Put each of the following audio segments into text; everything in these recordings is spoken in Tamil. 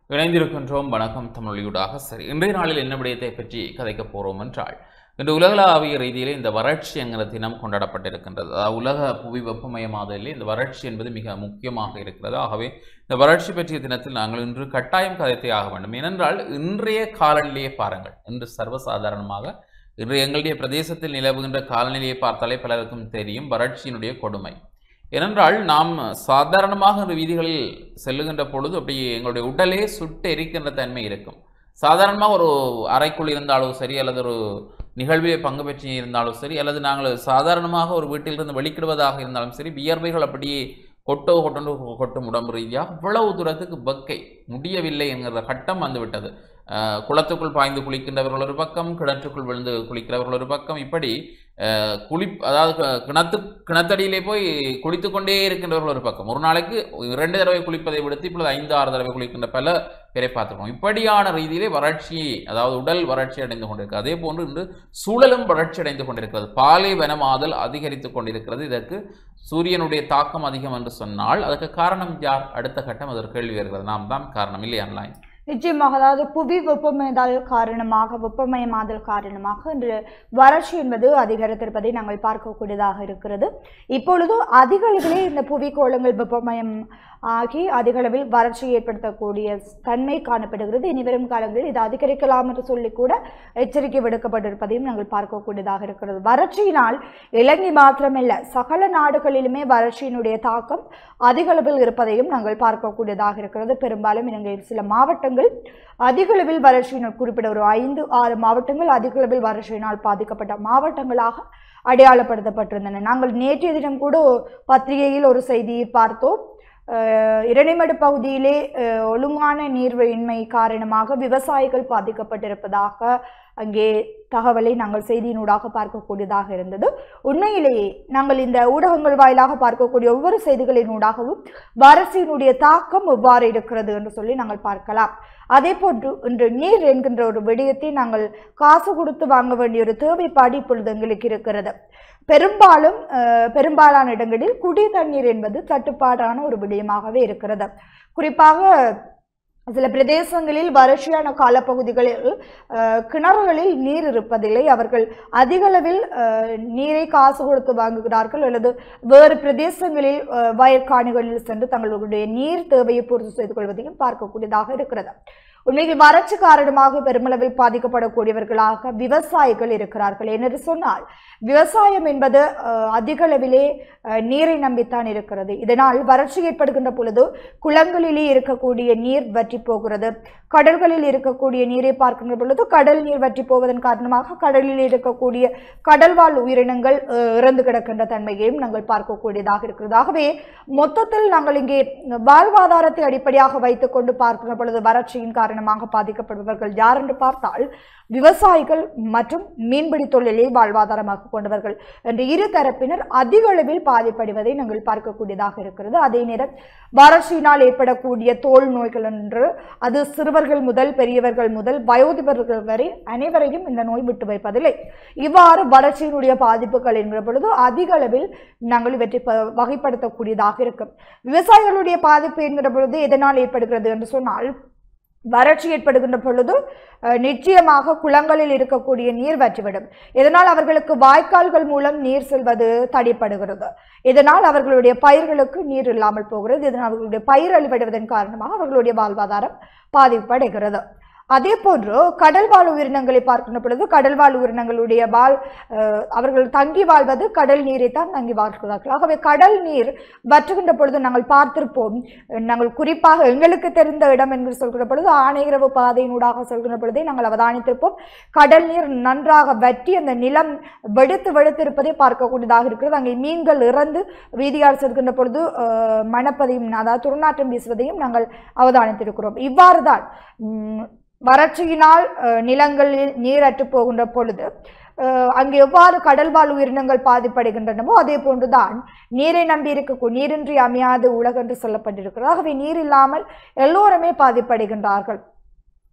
இணைந்திருக்கின்றோம் வணக்கம் தமிழொலியூடாக சரி இன்றைய நாளில் என்ன விடயத்தை பற்றி கதைக்கப் போகிறோம் என்றால் இன்று உலகளாவிய ரீதியிலே இந்த வறட்சி என்கிற தினம் கொண்டாடப்பட்டிருக்கின்றது அதாவது உலக புவி வெப்பமயமாதலில் இந்த வறட்சி என்பது மிக முக்கியமாக இருக்கிறது ஆகவே இந்த வறட்சி பற்றிய தினத்தில் நாங்கள் இன்று கட்டாயம் கதைத்தே ஆக வேண்டும் ஏனென்றால் இன்றைய காலநிலையை பாருங்கள் இன்று சர்வசாதாரணமாக இன்று எங்களுடைய பிரதேசத்தில் நிலவுகின்ற காலநிலையை பார்த்தாலே பலருக்கும் தெரியும் வறட்சியினுடைய கொடுமை ஏனென்றால் நாம் சாதாரணமாக இந்த வீதிகளில் செல்லுகின்ற பொழுது அப்படி எங்களுடைய உடலே சுட்டு எரிக்கின்ற தன்மை இருக்கும் சாதாரணமாக ஒரு அறைக்குள் இருந்தாலும் சரி அல்லது ஒரு நிகழ்விலே பங்கு பெற்று இருந்தாலும் சரி அல்லது நாங்கள் சாதாரணமாக ஒரு வீட்டிலிருந்து வெளிக்கிடுவதாக இருந்தாலும் சரி வியர்வைகள் அப்படியே கொட்டோ கொட்டோ கொட்டும் உடம்பு ரீதியாக இவ்வளவு தூரத்துக்கு பக்கை முடியவில்லை என்கிற கட்டம் வந்துவிட்டது அஹ், குளத்துக்குள் பாய்ந்து குளிக்கின்றவர்கள் ஒரு பக்கம் கிணற்றுக்குள் விழுந்து குளிக்கிறவர்கள் ஒரு பக்கம் இப்படி அஹ், குளி அதாவது க- கிணத்து கிணத்தடியிலே போய் குளித்து கொண்டே இருக்கின்றவர்கள் ஒரு பக்கம் ஒரு நாளைக்கு இரண்டு தடவை குளிப்பதை விடுத்து இப்பொழுது ஐந்து ஆறு தடவை குளிக்கின்ற பல பேரை பார்த்துருக்கோம் இப்படியான ரீதியிலே வறட்சி அதாவது உடல் வறட்சி அடைந்து கொண்டிருக்கு அதே போன்று இன்று சூழலும் வறட்சி அடைந்து கொண்டிருக்கிறது பாலைவனமாதல் அதிகரித்து கொண்டிருக்கிறது இதற்கு சூரியனுடைய தாக்கம் அதிகம் என்று சொன்னால் அதற்கு காரணம் யார் அடுத்த கட்டம் அதற்கு கேள்வி வருகிறது நாம் தான் காரணம் இல்லை ஆன்லைன் நிச்சயமாக அதாவது புவி வெப்பமயமாதல் காரணமாக வெப்பமயமாதல் காரணமாக இன்று வறட்சி என்பது அதிகரித்திருப்பதை நாங்கள் பார்க்கக்கூடியதாக இருக்கிறது இப்பொழுது அதிக அளவிலே இந்த புவி கோளங்கள் வெப்பமயம் ஆகி அதிக அளவில் வறட்சி ஏற்படுத்தக்கூடிய தன்மை காணப்படுகிறது இனிவரும் காலங்களில் இது அதிகரிக்கலாம் என்று சொல்லி கூட எச்சரிக்கை விடுக்கப்பட்டிருப்பதையும் நாங்கள் பார்க்கக்கூடியதாக இருக்கிறது வறட்சியினால் இலங்கை மாத்திரமல்ல சகல நாடுகளிலுமே வறட்சியினுடைய தாக்கம் அதிக அளவில் இருப்பதையும் நாங்கள் பார்க்கக்கூடியதாக இருக்கிறது பெரும்பாலும் இலங்கையில் சில மாவட்டங்கள் அதிக அளவில் வறட்சியினால் குறிப்பிட ஒரு ஐந்து ஆறு மாவட்டங்கள் அதிக அளவில் வறட்சியினால் பாதிக்கப்பட்ட மாவட்டங்களாக அடையாளப்படுத்தப்பட்டிருந்தன நாங்கள் நேற்றைய தினம் கூட பத்திரிகையில் ஒரு செய்தியை பார்த்தோம் அஹ், இரணைமடு பகுதியிலே அஹ், ஒழுங்கான நீர்வழியின்மை காரணமாக விவசாயிகள் பாதிக்கப்பட்டிருப்பதாக அங்கே தகவலை நாங்கள் செய்தியினூடாக பார்க்கக்கூடியதாக இருந்தது உண்மையிலேயே நாங்கள் இந்த ஊடகங்கள் வாயிலாக பார்க்கக்கூடிய ஒவ்வொரு செய்திகளினூடாகவும் வறட்சியினுடைய தாக்கம் எவ்வாறு இருக்கிறது என்று சொல்லி நாங்கள் பார்க்கலாம் அதே போன்று இன்று நீர் என்கின்ற ஒரு விடயத்தை நாங்கள் காசு கொடுத்து வாங்க வேண்டிய ஒரு தேவைப்பாடு இப்பொழுது எங்களுக்கு இருக்கிறது பெரும்பாலும் அஹ், பெரும்பாலான இடங்களில் குடி தண்ணீர் என்பது தட்டுப்பாடான ஒரு விடயமாகவே இருக்கிறது குறிப்பாக சில பிரதேசங்களில் வறட்சியான காலப்பகுதிகளில் அஹ், கிணறுகளில் நீர் இருப்பதில்லை அவர்கள் அதிகளவில் அஹ், நீரை காசு கொடுத்து வாங்குகிறார்கள் அல்லது வேறு பிரதேசங்களில் அஹ், வயற்காணிகளில் சென்று தங்களுடைய நீர் தேவையை பூர்த்தி செய்து கொள்வதையும் பார்க்கக்கூடியதாக இருக்கிறது உண்மையில் வறட்சி காரணமாக பெருமளவில் பாதிக்கப்படக்கூடியவர்களாக விவசாயிகள் இருக்கிறார்கள் என்று சொன்னால் விவசாயம் என்பது அஹ், அதிக அளவிலே அஹ், நீரை நம்பித்தான் இருக்கிறது இதனால் வறட்சி ஏற்படுகின்ற பொழுது குளங்களிலே இருக்கக்கூடிய நீர் வற்றி போகிறது கடல்களில் இருக்கக்கூடிய நீரை பார்க்கின்ற பொழுது கடல் நீர் வற்றி போவதன் காரணமாக கடலில் இருக்கக்கூடிய கடல்வாழ் உயிரினங்கள் அஹ், இறந்து கிடக்கின்ற தன்மையையும் நாங்கள் பார்க்கக்கூடியதாக இருக்கிறது ஆகவே மொத்தத்தில் நாங்கள் இங்கே வாழ்வாதாரத்தை அடிப்படையாக வைத்துக்கொண்டு பார்க்கின்ற பொழுது வறட்சியின் காரணமாக பாதிக்கப்படுபவர்கள் யார் என்று பார்த்தால் விவசாயிகள் மற்றும் மீன்பிடி தொழிலை வாழ்வாதாரமாக கொண்டவர்கள் என்று இரு தரப்பினர் அதிக அளவில் பாதிப்படைவதை நாங்கள் பார்க்கக்கூடியதாக இருக்கிறது அதே நேரம் வறட்சியினால் ஏற்படக்கூடிய தோல் நோய்கள் என்று அது சிறுவர்கள் முதல் பெரியவர்கள் முதல் வயோதிபர்கள் வரை அனைவரையும் இந்த நோய் விட்டு வைப்பதில்லை இவ்வாறு வறட்சியினுடைய பாதிப்புகள் என்கிற பொழுது அதிக அளவில் நாங்கள் இவற்றை ப- வகைப்படுத்தக்கூடியதாக இருக்கும் விவசாயிகளுடைய பாதிப்பு என்கிற பொழுது எதனால் ஏற்படுகிறது என்று சொன்னால் வறட்சி ஏற்படுகின்ற பொழுது அஹ், நிச்சயமாக குளங்களில் இருக்கக்கூடிய நீர் வற்றிவிடும் இதனால் அவர்களுக்கு வாய்க்கால்கள் மூலம் நீர் செல்வது தடைப்படுகிறது இதனால் அவர்களுடைய பயிர்களுக்கு நீர் இல்லாமல் போகிறது இதனால் அவர்களுடைய பயிர் அழிவடைவதன் காரணமாக அவர்களுடைய வாழ்வாதாரம் பாதிப்படைகிறது அதே போன்று கடல் வாழ் உயிரினங்களை பார்க்கின்ற பொழுது கடல் வாழ் உயிரினங்களுடைய வாழ் அஹ், அவர்கள் தங்கி வாழ்வது கடல் நீரை தான் தங்கி வாழ்கிறார்கள் ஆகவே கடல் நீர் வற்றுகின்ற பொழுது நாங்கள் பார்த்திருப்போம் நாங்கள் குறிப்பாக எங்களுக்கு தெரிந்த இடம் என்று சொல்கிற பொழுது ஆணையரவு பாதையினூடாக சொல்கிற பொழுதே நாங்கள் அவதானித்திருப்போம் கடல் நீர் நன்றாக வற்றி அந்த நிலம் வெடித்து வெடித்திருப்பதை பார்க்கக்கூடியதாக இருக்கிறது அங்கே மீன்கள் இறந்து வீதியால் செல்கின்ற பொழுது அஹ், மணப்பதையும் அதாவது துர்நாற்றம் வீசுவதையும் நாங்கள் அவதானித்திருக்கிறோம் இவ்வாறு தான் உம், வறட்சியினால் அஹ், நிலங்களில் நீரற்று போகின்ற பொழுது அஹ், அங்கே எவ்வாறு கடல்வாழ் உயிரினங்கள் பாதிப்படைகின்றனவோ அதே போன்றுதான் நீரை நம்பி இருக்க நீரின்றி அமையாது உலகென்று சொல்லப்பட்டிருக்கிறது ஆகவே நீர் இல்லாமல் எல்லோருமே பாதிப்படைகின்றார்கள்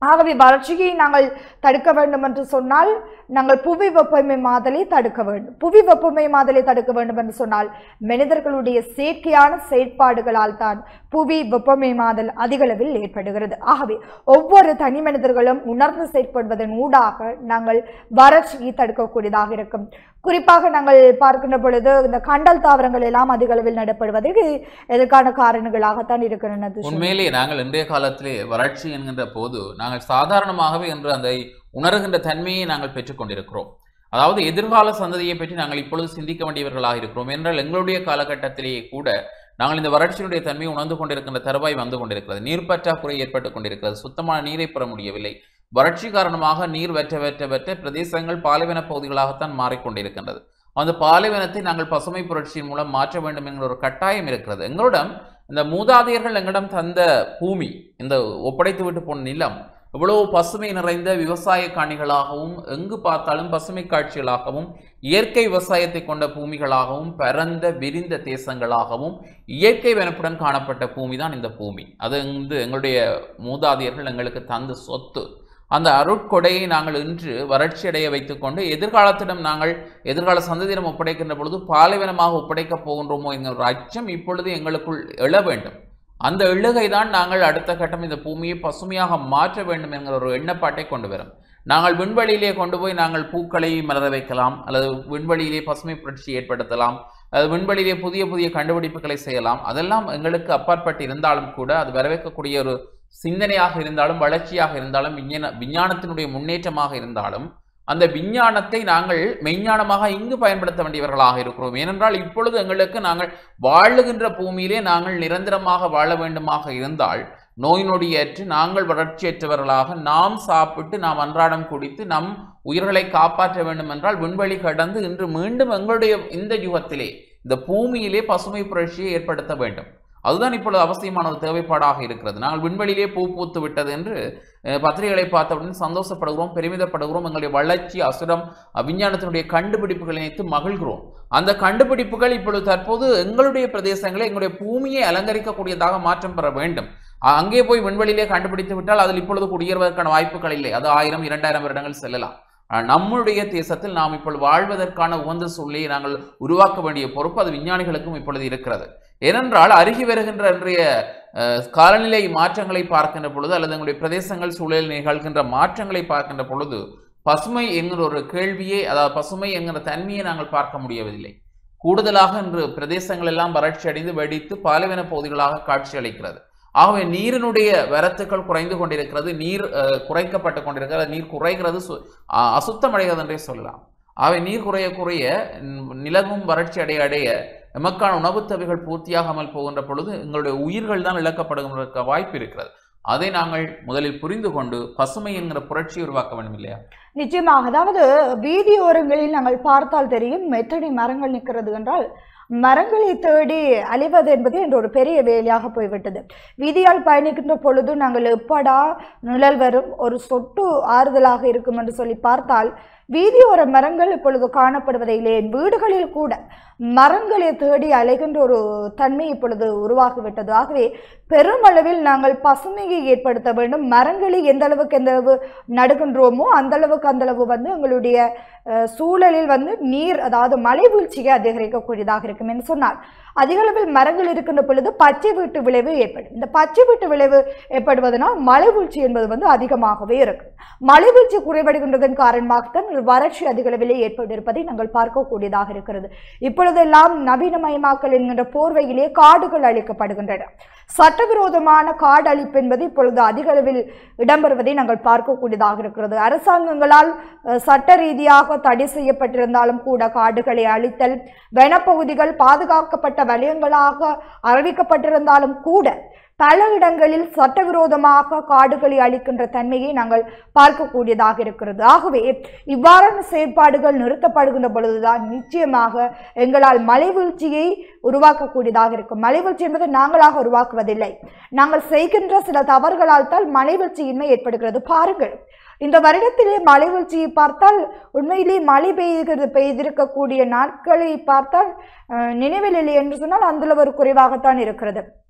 ஆகவே வறட்சியை நாங்கள் தடுக்க வேண்டும் என்று சொன்னால் நாங்கள் புவி வெப்பமயமாதலை தடுக்க வேண்டும் புவி வெப்பமயமாதலை தடுக்க வேண்டும் என்று சொன்னால் மனிதர்களுடைய செயற்கையான செயற்பாடுகளால் தான் புவி வெப்பமயமாதல் அதிகளவில் ஏற்படுகிறது ஆகவே ஒவ்வொரு தனி மனிதர்களும் உணர்ந்து செயற்படுவதன் ஊடாக நாங்கள் வறட்சியை தடுக்கக்கூடியதாக இருக்கும் குறிப்பாக நாங்கள் பார்க்கின்ற பொழுது இந்த கண்டல் தாவரங்கள் எல்லாம் அதிக அளவில் நடப்படுவதற்கு இதற்கான காரணங்களாகத்தான் இருக்கிறது உண்மையிலே நாங்கள் இன்றைய காலத்திலே வறட்சி என்கின்ற போது நாங்கள் சாதாரணமாகவே என்று அந்த உணர்கின்ற தன்மையை நாங்கள் பெற்றுக்கொண்டிருக்கிறோம் அதாவது எதிர்கால சந்ததியை பற்றி நாங்கள் இப்பொழுது சிந்திக்க வேண்டியவர்களாக இருக்கிறோம் என்றால் எங்களுடைய காலகட்டத்திலேயே கூட நாங்கள் இந்த வறட்சியினுடைய தன்மையை உணர்ந்து கொண்டிருக்கின்ற தருவாய் வந்து கொண்டிருக்கிறது நீர் பற்றாக்குறை ஏற்பட்டுக் கொண்டிருக்கிறது சுத்தமான நீரை பெற முடியவில்லை வறட்சி காரணமாக நீர் வெற்ற வெற்ற வெற்ற பிரதேசங்கள் பாலைவன பகுதிகளாகத்தான் மாறிக்கொண்டிருக்கின்றது அந்த பாலைவனத்தை நாங்கள் பசுமை புரட்சியின் மூலம் மாற்ற வேண்டும் என்கிற ஒரு கட்டாயம் இருக்கிறது எங்களிடம் இந்த மூதாதையர்கள் எங்களிடம் தந்த பூமி இந்த ஒப்படைத்து விட்டு போன நிலம் இவ்வளவு பசுமை நிறைந்த விவசாய காணிகளாகவும் எங்கு பார்த்தாலும் பசுமை காட்சிகளாகவும் இயற்கை விவசாயத்தை கொண்ட பூமிகளாகவும் பரந்த விரிந்த தேசங்களாகவும் இயற்கை வனப்புடன் காணப்பட்ட பூமி தான் இந்த பூமி அது வந்து எங்களுடைய மூதாதையர்கள் எங்களுக்கு தந்த சொத்து அந்த அருட்கொடையை நாங்கள் இன்று வறட்சியடைய வைத்துக்கொண்டு எதிர்காலத்திடம் நாங்கள் எதிர்கால சந்ததியிடம் ஒப்படைக்கின்ற பொழுது பாலைவனமாக ஒப்படைக்கப் போகின்றோமோ என்கிற ஒரு அச்சம் இப்பொழுது எங்களுக்குள் எழ வேண்டும் அந்த எழுகை தான் நாங்கள் அடுத்த கட்டம் இந்த பூமியை பசுமையாக மாற்ற வேண்டும் என்கிற ஒரு எண்ணப்பாட்டை கொண்டு வரும் நாங்கள் விண்வெளியிலே கொண்டு போய் நாங்கள் பூக்களை மலர வைக்கலாம் அல்லது விண்வெளியிலே பசுமை புரட்சி ஏற்படுத்தலாம் அது விண்வெளியிலே புதிய புதிய கண்டுபிடிப்புகளை செய்யலாம் அதெல்லாம் எங்களுக்கு அப்பாற்பட்டு இருந்தாலும் கூட அது வரவேற்கக்கூடிய ஒரு சிந்தனையாக இருந்தாலும் வளர்ச்சியாக இருந்தாலும் விஞ்ஞான விஞ்ஞானத்தினுடைய முன்னேற்றமாக இருந்தாலும் அந்த விஞ்ஞானத்தை நாங்கள் மெய்ஞானமாக இங்கு பயன்படுத்த வேண்டியவர்களாக இருக்கிறோம் ஏனென்றால் இப்பொழுது எங்களுக்கு நாங்கள் வாழுகின்ற பூமியிலே நாங்கள் நிரந்தரமாக வாழ வேண்டுமாக இருந்தால் நோய் நொடியற்று நாங்கள் வறட்சியற்றவர்களாக நாம் சாப்பிட்டு நாம் அன்றாடம் குடித்து நம் உயிர்களை காப்பாற்ற வேண்டும் என்றால் விண்வெளி கடந்து இன்று மீண்டும் எங்களுடைய இந்த யுகத்திலே இந்த பூமியிலே பசுமை புரட்சியை ஏற்படுத்த வேண்டும் அதுதான் இப்பொழுது அவசியமான ஒரு தேவைப்பாடாக இருக்கிறது நாங்கள் விண்வெளியிலே பூ பூத்து விட்டது என்று அஹ், பத்திரிகைகளை பார்த்தவுடன் சந்தோஷப்படுகிறோம் பெருமிதப்படுகிறோம் எங்களுடைய வளர்ச்சி அசுரம் அஹ், விஞ்ஞானத்தினுடைய கண்டுபிடிப்புகளை நினைத்து மகிழ்கிறோம் அந்த கண்டுபிடிப்புகள் இப்பொழுது தற்போது எங்களுடைய பிரதேசங்களை எங்களுடைய பூமியை அலங்கரிக்கக்கூடியதாக மாற்றம் பெற வேண்டும் அ- அங்கே போய் விண்வெளியிலே கண்டுபிடித்து விட்டால் அதில் இப்பொழுது குடியேறுவதற்கான வாய்ப்புகள் இல்லை அது ஆயிரம் இரண்டாயிரம் வருடங்கள் செல்லலாம் ஆனால் நம்முடைய தேசத்தில் நாம் இப்பொழுது வாழ்வதற்கான உகந்த சூழ்நிலையை நாங்கள் உருவாக்க வேண்டிய பொறுப்பு அது விஞ்ஞானிகளுக்கும் இப்பொழுது இருக்கிறது ஏனென்றால் அருகி வருகின்ற இன்றைய அஹ், காலநிலை மாற்றங்களை பார்க்கின்ற பொழுது அல்லது எங்களுடைய பிரதேசங்கள் சூழலில் நிகழ்கின்ற மாற்றங்களை பார்க்கின்ற பொழுது பசுமை என்கிற ஒரு கேள்வியை அதாவது பசுமை என்கிற தன்மையை நாங்கள் பார்க்க முடியவில்லை கூடுதலாக இன்று பிரதேசங்கள் எல்லாம் வறட்சி அடைந்து வெடித்து பாலைவன பகுதிகளாக காட்சி அளிக்கிறது ஆகவே நீரினுடைய வரத்துக்கள் குறைந்து கொண்டிருக்கிறது நீர் அஹ், குறைக்கப்பட்டு கொண்டிருக்கிறது நீர் குறைகிறது சு- அ- அசுத்தமடைகிறது என்றே சொல்லலாம் ஆகவே நீர் குறைய குறைய ம், நிலவும் வறட்சி அடைய அடைய நமக்கான உணவுத் தேவைகள் பூர்த்தியாகாமல் போகின்ற பொழுது எங்களுடைய உயிர்கள் தான் இழக்கப்படுகின்ற வாய்ப்பு இருக்கிறது அதை நாங்கள் முதலில் புரிந்து கொண்டு பசுமை என்கிற புரட்சியை உருவாக்க வேண்டும் இல்லையா நிச்சயமாக அதாவது வீதியோரங்களில் நாங்கள் பார்த்தால் தெரியும் எத்தனை மரங்கள் நிற்கிறது என்றால் மரங்களை தேடி அழிவது என்பது என்ற ஒரு பெரிய வேலையாக போய்விட்டது வீதியால் பயணிக்கின்ற பொழுது நாங்கள் எப்படா நிழல் வரும் ஒரு சொட்டு ஆறுதலாக இருக்கும் என்று சொல்லி பார்த்தால் வீதியோர மரங்கள் இப்பொழுது காணப்படுவதை இல்லை என் வீடுகளில் கூட மரங்களை தேடி அலைகின்ற ஒரு தன்மை இப்பொழுது உருவாகிவிட்டது ஆகவே பெருமளவில் நாங்கள் பசுமையை ஏற்படுத்த வேண்டும் மரங்களை எந்த அளவுக்கு எந்த அளவு நடுகின்றோமோ அந்த அளவுக்கு அந்த அளவு வந்து எங்களுடைய அஹ், சூழலில் வந்து நீர் அதாவது மழை வீழ்ச்சியை அதிகரிக்கக்கூடியதாக இருக்கும் என்று சொன்னால் அதிக அளவில் மரங்கள் இருக்கின்ற பொழுது பச்சை வீட்டு விளைவு ஏற்படும் இந்த பச்சை வீட்டு விளைவு ஏற்படுவதனால் மழை வீழ்ச்சி என்பது வந்து அதிகமாகவே இருக்கும் மழை வீழ்ச்சி குறைபடுகின்றதன் காரணமாகத்தான் வறட்சி அதிக அளவிலே ஏற்பட்டிருப்பதை நாங்கள் பார்க்கக்கூடியதாக இருக்கிறது இப்பொழுதெல்லாம் நவீனமயமாக்கல் என்கின்ற போர்வையிலே காடுகள் அழிக்கப்படுகின்றன சட்டவிரோதமான காடு அழிப்பு என்பது இப்பொழுது அதிக அளவில் இடம்பெறுவதை நாங்கள் பார்க்கக்கூடியதாக இருக்கிறது அரசாங்கங்களால் அஹ், சட்ட ரீதியாக தடை செய்யப்பட்டிருந்தாலும் கூட காடுகளை அழித்தல் வனப்பகுதிகள் பாதுகாக்கப்பட்ட வலயங்களாக அறிவிக்கப்பட்டிருந்தாலும் கூட பல இடங்களில் சட்டவிரோதமாக காடுகளை அழிக்கின்ற தன்மையை நாங்கள் பார்க்கக்கூடியதாக இருக்கிறது ஆகவே இவ்வாறான செயற்பாடுகள் நிறுத்தப்படுகின்ற பொழுதுதான் நிச்சயமாக எங்களால் மலை வீழ்ச்சியை உருவாக்கக்கூடியதாக இருக்கும் மலை வீழ்ச்சி என்பது நாங்களாக உருவாக்குவதில்லை நாங்கள் செய்கின்ற சில தவறுகளால் தான் மலை வீழ்ச்சியின்மை ஏற்படுகிறது பாருங்கள் இந்த வருடத்திலே மழை வீழ்ச்சியை பார்த்தால் உண்மையிலே மழை பெய்கிறது பெய்திருக்கக்கூடிய நாட்களை பார்த்தால் அஹ், நினைவில் இல்லை என்று சொன்னால் அந்த அளவு ஒரு குறைவாகத்தான் இருக்கிறது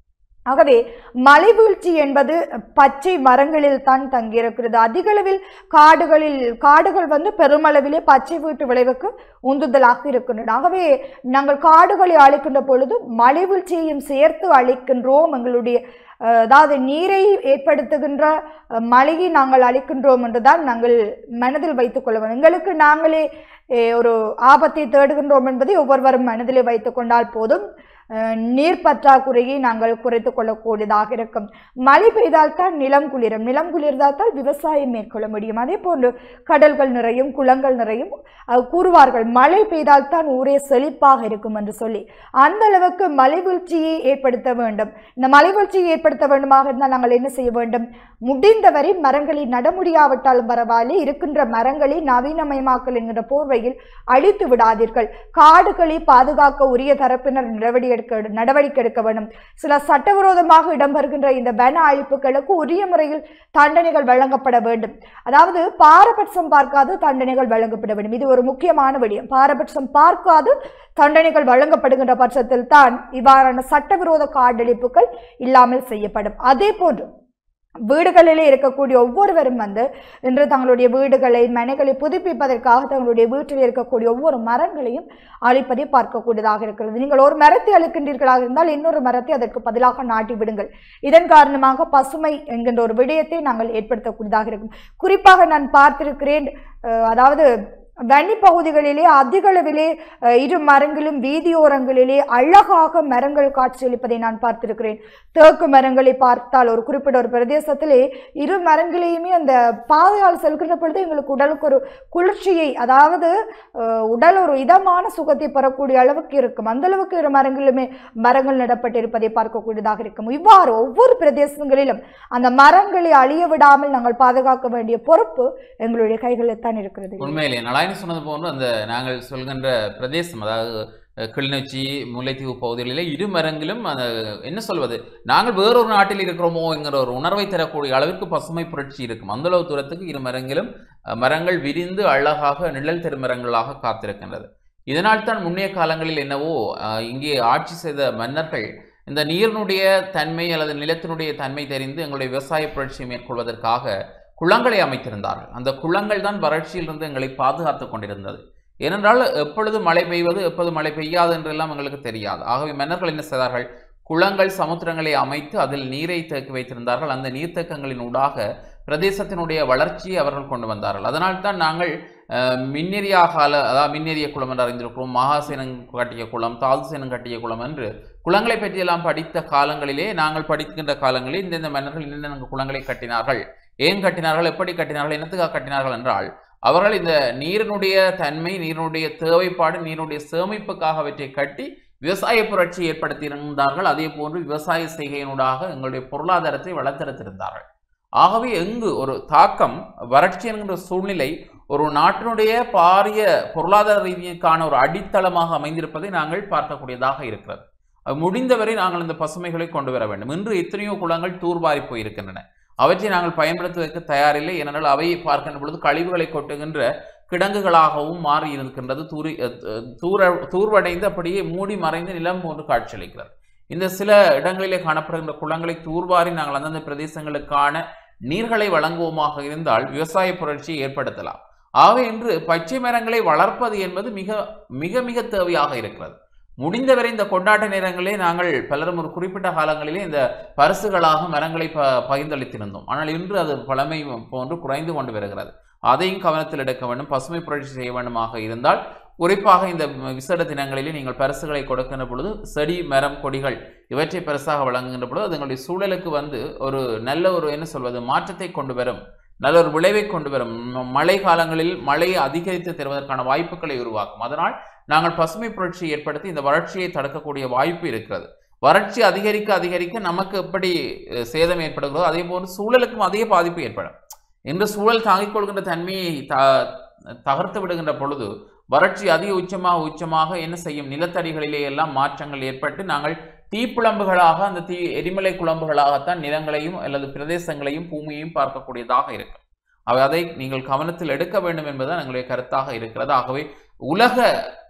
ஆகவே மலைவீழ்ச்சி என்பது பச்சை மரங்களில் தான் தங்கியிருக்கிறது அதிக அளவில் காடுகளில் காடுகள் வந்து பெருமளவிலே பச்சை வீட்டு விளைவுக்கு உந்துதலாக இருக்கின்றன ஆகவே நாங்கள் காடுகளை அழிக்கின்ற பொழுது மலைவீழ்ச்சியையும் சேர்த்து அழிக்கின்றோம் எங்களுடைய அஹ், அதாவது நீரை ஏற்படுத்துகின்ற அஹ், மழையை நாங்கள் அழிக்கின்றோம் என்றுதான் நாங்கள் மனதில் வைத்துக் கொள்ள வேண்டும் எங்களுக்கு நாங்களே அஹ், ஒரு ஆபத்தை தேடுகின்றோம் என்பதை ஒவ்வொருவரும் மனதிலே வைத்துக் கொண்டால் போதும் அஹ், நீர் பற்றாக்குறையை நாங்கள் குறைத்துக் கொள்ளக்கூடியதாக இருக்கும் மழை பெய்தால் தான் நிலம் குளிரும் நிலம் குளிர்ந்தால் தான் விவசாயம் மேற்கொள்ள முடியும் அதே போன்று கடல்கள் நிறையும் குளங்கள் நிறையும் அஹ், கூறுவார்கள் மழை பெய்தால் தான் ஊரே செழிப்பாக இருக்கும் என்று சொல்லி அந்த அளவுக்கு மலை வீழ்ச்சியை ஏற்படுத்த வேண்டும் இந்த மலை வீழ்ச்சியை ஏற்படுத்த வேண்டுமாக இருந்தால் நாங்கள் என்ன செய்ய வேண்டும் முடிந்தவரை மரங்களை நட முடியாவிட்டாலும் பரவாயில்லை இருக்கின்ற மரங்களை நவீனமயமாக்கல் என்கிற போர்வையில் அழித்து விடாதீர்கள் காடுகளை பாதுகாக்க உரிய தரப்பினர் நடவடிக்கை எடுக்க நடவடிக்கை எடுக்க வேண்டும் சில சட்டவிரோதமாக இடம்பெறுகின்ற இந்த வன அழிப்புகளுக்கு உரிய முறையில் தண்டனைகள் வழங்கப்பட வேண்டும் அதாவது பாரபட்சம் பார்க்காது தண்டனைகள் வழங்கப்பட வேண்டும் இது ஒரு முக்கியமான விடயம் பாரபட்சம் பார்க்காது தண்டனைகள் வழங்கப்படுகின்ற பட்சத்தில் தான் இவ்வாறான சட்டவிரோத காடழிப்புகள் இல்லாமல் செய்யப்படும் அதே போன்று வீடுகளிலே இருக்கக்கூடிய ஒவ்வொருவரும் வந்து இன்று தங்களுடைய வீடுகளை மனைகளை புதுப்பிப்பதற்காக தங்களுடைய வீட்டில் இருக்கக்கூடிய ஒவ்வொரு மரங்களையும் அழிப்பதை பார்க்கக்கூடியதாக இருக்கிறது நீங்கள் ஒரு மரத்தை அழிக்கின்றீர்களாக இருந்தால் இன்னொரு மரத்தை அதற்கு பதிலாக நாட்டி விடுங்கள் இதன் காரணமாக பசுமை என்கின்ற ஒரு விடயத்தை நாங்கள் ஏற்படுத்தக்கூடியதாக இருக்கும் குறிப்பாக நான் பார்த்திருக்கிறேன் அஹ், அதாவது வன்னி பகுதிகளிலே அதிக அளவிலே அஹ், இரு மரங்களும் வீதியோரங்களிலே அழகாக மரங்கள் காட்சியளிப்பதை நான் பார்த்திருக்கிறேன் தேக்கு மரங்களை பார்த்தால் ஒரு குறிப்பிட்ட ஒரு பிரதேசத்திலே இரு மரங்களையுமே அந்த பாதையால் செல்கின்ற பொழுது எங்களுக்கு உடலுக்கு ஒரு குளிர்ச்சியை அதாவது அஹ், உடல் ஒரு இதமான சுகத்தை பெறக்கூடிய அளவுக்கு இருக்கும் அந்த அளவுக்கு இரு மரங்களுமே மரங்கள் நடப்பட்டிருப்பதை பார்க்கக்கூடியதாக இருக்கும் இவ்வாறு ஒவ்வொரு பிரதேசங்களிலும் அந்த மரங்களை அழிய விடாமல் நாங்கள் பாதுகாக்க வேண்டிய பொறுப்பு எங்களுடைய கைகளில் தான் இருக்கிறது உண்மையிலே நலாயினி சொன்னது போன்று அந்த நாங்கள் சொல்கின்ற பிரதேசம் அதாவது அஹ், கிளிநொச்சி முல்லைத்தீவு பகுதிகளிலே இரு மரங்களும் அந்த என்ன சொல்வது நாங்கள் வேறொரு நாட்டில் இருக்கிறோமோ என்கிற ஒரு உணர்வை தரக்கூடிய அளவிற்கு பசுமை புரட்சி இருக்கும் அந்த அளவு தூரத்துக்கு இரு மரங்களும் அஹ், மரங்கள் விரிந்து அழகாக நிழல் திருமரங்களாக காத்திருக்கின்றது இதனால் தான் முன்னைய காலங்களில் என்னவோ அஹ், இங்கே ஆட்சி செய்த மன்னர்கள் இந்த நீரினுடைய தன்மை அல்லது நிலத்தினுடைய தன்மை தெரிந்து எங்களுடைய விவசாய புரட்சியை மேற்கொள்வதற்காக குளங்களை அமைத்திருந்தார்கள் அந்த குளங்கள் தான் வறட்சியிலிருந்து எங்களை பாதுகாத்து கொண்டிருந்தது ஏனென்றால் எப்பொழுது மழை பெய்வது எப்போது மழை பெய்யாது என்றெல்லாம் எங்களுக்கு தெரியாது ஆகவே மன்னர்கள் என்ன செய்தார்கள் குளங்கள் சமுத்திரங்களை அமைத்து அதில் நீரை தேக்கி வைத்திருந்தார்கள் அந்த நீர்த்தேக்கங்களின் ஊடாக பிரதேசத்தினுடைய வளர்ச்சியை அவர்கள் கொண்டு வந்தார்கள் அதனால் தான் நாங்கள் அஹ், மின்னெறியா கால அதாவது மின்னெறிய குளம் என்று அறிந்திருக்கிறோம் மகாசேனன் கட்டிய குளம் தாதுசேனன் கட்டிய குளம் என்று குளங்களை பற்றியெல்லாம் படித்த காலங்களிலே நாங்கள் படிக்கின்ற காலங்களில் இந்தந்த மன்னர்கள் இந்தந்த குளங்களை கட்டினார்கள் ஏன் கட்டினார்கள் எப்படி கட்டினார்கள் என்னத்துக்காக கட்டினார்கள் என்றால் அவர்கள் இந்த நீரினுடைய தன்மை நீரினுடைய தேவைப்பாடு நீரினுடைய சேமிப்புக்காக அவற்றை கட்டி விவசாய புரட்சி ஏற்படுத்தியிருந்தார்கள் அதே போன்று விவசாய செய்கையினூடாக எங்களுடைய பொருளாதாரத்தை வளர்த்தெடுத்திருந்தார்கள் ஆகவே எங்கு ஒரு தாக்கம் வறட்சி என்கின்ற சூழ்நிலை ஒரு நாட்டினுடைய பாரிய பொருளாதார ரீதிக்கான ஒரு அடித்தளமாக அமைந்திருப்பதை நாங்கள் பார்க்கக்கூடியதாக இருக்கிறது அது முடிந்தவரை நாங்கள் இந்த பசுமைகளை கொண்டு வர வேண்டும் இன்று எத்தனையோ குளங்கள் தூர்வாரி போயிருக்கின்றன அவற்றை நாங்கள் பயன்படுத்துவதற்கு தயாரில்லை ஏனென்றால் அவை பார்க்கின்ற பொழுது கழிவுகளை கொட்டுகின்ற கிடங்குகளாகவும் மாறி இருக்கின்றது தூரி அஹ், அஹ், தூர தூர்வடைந்து அப்படியே மூடி மறைந்து நிலம் போன்று காட்சியளிக்கிறது இந்த சில இடங்களிலே காணப்படுகின்ற குளங்களை தூர்வாரி நாங்கள் அந்தந்த பிரதேசங்களுக்கான நீர்களை வழங்குவோமாக இருந்தால் விவசாய புரட்சியை ஏற்படுத்தலாம் ஆகவே இன்று பச்சை மரங்களை வளர்ப்பது என்பது மிக மிக மிக தேவையாக இருக்கிறது முடிந்தவரை இந்த கொண்டாட்ட நேரங்களே நாங்கள் பலரும் ஒரு குறிப்பிட்ட காலங்களிலே இந்த பரிசுகளாக மரங்களை ப பகிர்ந்தளித்திருந்தோம் ஆனால் இன்று அது பழமை போன்று குறைந்து கொண்டு வருகிறது அதையும் கவனத்தில் எடுக்க வேண்டும் பசுமை புரட்சி செய்ய வேண்டுமாக இருந்தால் குறிப்பாக இந்த விசேட தினங்களிலே நீங்கள் பரிசுகளை கொடுக்கின்ற பொழுது செடி மரம் கொடிகள் இவற்றை பரிசாக வழங்குகின்ற பொழுது அது எங்களுடைய சூழலுக்கு வந்து ஒரு நல்ல ஒரு என்ன சொல்வது மாற்றத்தை கொண்டு வரும் நல்ல ஒரு விளைவை கொண்டு வரும் ம- மழை காலங்களில் மழையை அதிகரித்து தருவதற்கான வாய்ப்புகளை உருவாக்கும் அதனால் நாங்கள் பசுமை புரட்சியை ஏற்படுத்தி இந்த வறட்சியை தடுக்கக்கூடிய வாய்ப்பு இருக்கிறது வறட்சி அதிகரிக்க அதிகரிக்க நமக்கு எப்படி அஹ், சேதம் ஏற்படுகிறதோ அதே போன்று சூழலுக்கும் அதிக பாதிப்பு ஏற்படும் இன்று சூழல் தாங்கிக் கொள்கின்ற தன்மையை த தகர்த்து விடுகின்ற பொழுது வறட்சி அதிக உச்சமாக உச்சமாக என்ன செய்யும் நிலத்தடிகளிலே எல்லாம் மாற்றங்கள் ஏற்பட்டு நாங்கள் தீப்புழம்புகளாக அந்த தீ எரிமலை குழம்புகளாகத்தான் நிலங்களையும் அல்லது பிரதேசங்களையும் பூமியையும் பார்க்கக்கூடியதாக இருக்கும் அவை அதை நீங்கள் கவனத்தில் எடுக்க வேண்டும் என்பதுதான் எங்களுடைய கருத்தாக இருக்கிறது ஆகவே உலக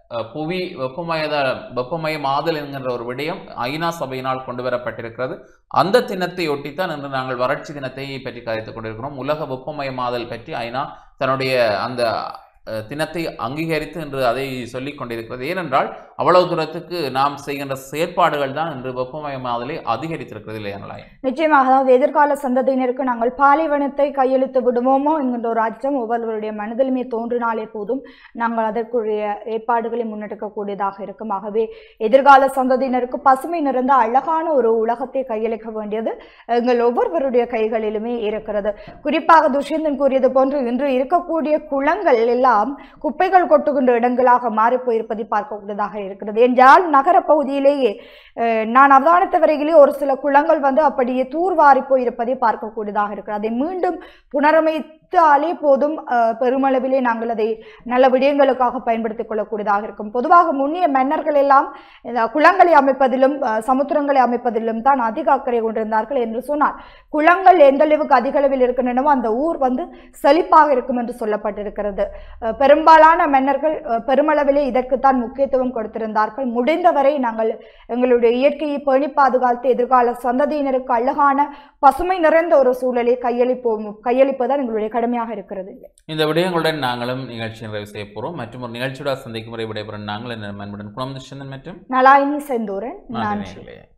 அஹ், புவி வெப்பமயத வெப்பமயமாதல் என்கின்ற ஒரு விடயம் ஐநா சபையினால் கொண்டு வரப்பட்டிருக்கிறது அந்த தினத்தை ஒட்டித்தான் இன்று நாங்கள் வறட்சி தினத்தை பற்றி கதைத்துக் கொண்டிருக்கிறோம் உலக வெப்பமயமாதல் பற்றி ஐநா தன்னுடைய அந்த அஹ், தினத்தை அங்கீகரித்து இன்று அதை சொல்லிக் கொண்டிருக்கிறது ஏனென்றால் அவ்வளவு தூரத்துக்கு நாம் செய்கின்ற செயற்பாடுகள் தான் இன்று வெப்பமயமாதலை அதிகரித்திருக்கிறது இல்லையா நலாயன் நிச்சயமாக அதாவது எதிர்கால சந்ததியினருக்கு நாங்கள் பாலைவனத்தை கையெழுத்து விடுவோமோ என்கின்ற ஒரு அச்சம் ஒவ்வொருவருடைய மனதிலுமே தோன்றினாலே போதும் நாங்கள் அதற்குரிய ஏற்பாடுகளை முன்னெடுக்கக்கூடியதாக இருக்கும் ஆகவே எதிர்கால சந்ததியினருக்கு பசுமை நிறைந்த அழகான ஒரு உலகத்தை கையளிக்க வேண்டியது எங்கள் ஒவ்வொருவருடைய கைகளிலுமே இருக்கிறது குறிப்பாக துஷ்யந்தன் கூறியது போன்று இன்று இருக்கக்கூடிய குளங்கள் எல்லாம் குப்பைகள் கொட்டுகின்ற இடங்களாக மாறி போயிருப்பதை பார்க்கக்கூடியதாக இருக்கிறது என்றால் நகர பகுதியிலேயே அஹ், நான் அவதானித்த வரையிலே ஒரு சில குளங்கள் வந்து அப்படியே தூர்வாரி போயிருப்பதை பார்க்கக்கூடியதாக இருக்கிறது அதை மீண்டும் புனரமைத்தாலே போதும் அஹ், பெருமளவிலே நாங்கள் அதை நல்ல விடயங்களுக்காக பயன்படுத்திக் கொள்ளக்கூடியதாக இருக்கும் பொதுவாக முன்னிய மன்னர்கள் எல்லாம் இந்த குளங்களை அமைப்பதிலும் அஹ், சமுத்திரங்களை அமைப்பதிலும் தான் அதிக அக்கறை கொண்டிருந்தார்கள் என்று சொன்னார் குளங்கள் எந்த அளவுக்கு அதிக அளவில் இருக்கின்றனவோ அந்த ஊர் வந்து செழிப்பாக இருக்கும் என்று சொல்லப்பட்டிருக்கிறது அஹ், பெரும்பாலான மன்னர்கள் அஹ், பெருமளவிலே இதற்குத்தான் முக்கியத்துவம் கொடுத்திருந்தார்கள் முடிந்தவரை நாங்கள் எங்களுடைய இயற்கையை பேணி பாதுகாத்து எதிர்கால சந்ததியினருக்கு அழகான பசுமை நிறைந்த ஒரு சூழலை கையளிப்போம் கையளிப்பதுதான் எங்களுடைய கடமையாக இருக்கிறது இந்த விடயங்களுடன் நாங்களும் நிகழ்ச்சி நிறைவு செய்ய போகிறோம் மற்றும் ஒரு நிகழ்ச்சியோட சந்திக்கும் முறை விடைபெறும் நாங்கள் இந்த நண்புடன் குணம் துஷ்யந்தன் மற்றும் நலாயினி செந்தூரன் நன்றி நன்றி நேயர்களே.